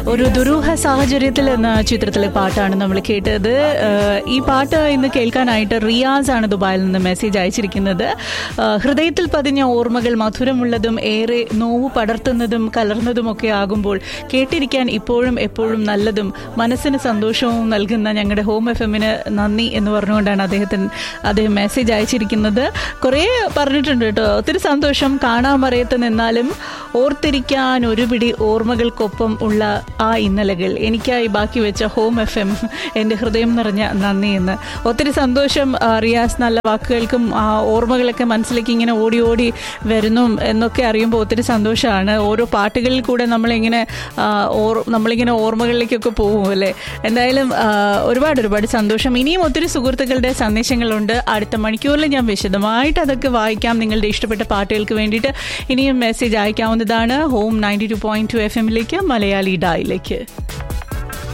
ഒരു ദുരൂഹ സാഹചര്യത്തിൽ എന്ന ചിത്രത്തിലെ പാട്ടാണ് നമ്മൾ കേട്ടത് ഏഹ് ഈ പാട്ട് ഇന്ന് കേൾക്കാനായിട്ട് റിയാസ് ആണ് ദുബായിൽ നിന്ന് മെസ്സേജ് അയച്ചിരിക്കുന്നത് ഏഹ് ഹൃദയത്തിൽ പതിഞ്ഞ ഓർമ്മകൾ മധുരമുള്ളതും ഏറെ നോവ് പടർത്തുന്നതും കലർന്നതുമൊക്കെ ആകുമ്പോൾ കേട്ടിരിക്കാൻ ഇപ്പോഴും എപ്പോഴും നല്ലതും മനസ്സിന് സന്തോഷവും നൽകുന്ന ഞങ്ങളുടെ ഹോം എഫ് എമ്മിന് നന്ദി എന്ന് പറഞ്ഞുകൊണ്ടാണ് അദ്ദേഹത്തിന് അദ്ദേഹം മെസ്സേജ് അയച്ചിരിക്കുന്നത് കുറേ പറഞ്ഞിട്ടുണ്ട് കേട്ടോ ഒത്തിരി സന്തോഷം കാണാൻ മറയത്ത് നിന്നാലും ഓർത്തിരിക്കാൻ ഒരു പിടി ഓർമ്മകൾക്കൊപ്പം ഉള്ള ആ ഇന്നലകൾ എനിക്കായി ബാക്കി വെച്ച ഹോം എഫ് എം എൻ്റെ ഹൃദയം നിറഞ്ഞ നന്ദി എന്ന് ഒത്തിരി സന്തോഷം ആ, റിയാസ് നല്ല വാക്കുകൾക്കും ആ ഓർമ്മകളൊക്കെ മനസ്സിലേക്ക് ഇങ്ങനെ ഓടി ഓടി വരുന്നു എന്നൊക്കെ അറിയുമ്പോൾ ഒത്തിരി സന്തോഷമാണ് ഓരോ പാട്ടുകളിൽ കൂടെ നമ്മളിങ്ങനെ ആ, ഓർ നമ്മളിങ്ങനെ ഓർമ്മകളിലേക്കൊക്കെ പോകും അല്ലേ എന്തായാലും ആ, ഒരുപാട് ഒരുപാട് സന്തോഷം ഇനിയും ഒത്തിരി സുഹൃത്തുക്കളുടെ സന്ദേശങ്ങളുണ്ട് അടുത്ത മണിക്കൂറിൽ ഞാൻ വിശദമായിട്ട് അതൊക്കെ വായിക്കാം നിങ്ങളുടെ ഇഷ്ടപ്പെട്ട പാട്ടുകൾക്ക് വേണ്ടിയിട്ട് ഇനിയും മെസ്സേജ് അയക്കാവുന്നതാണ് home ninety two point two F എമ്മിലേക്ക് മലയാളി ഡായിലേക്ക്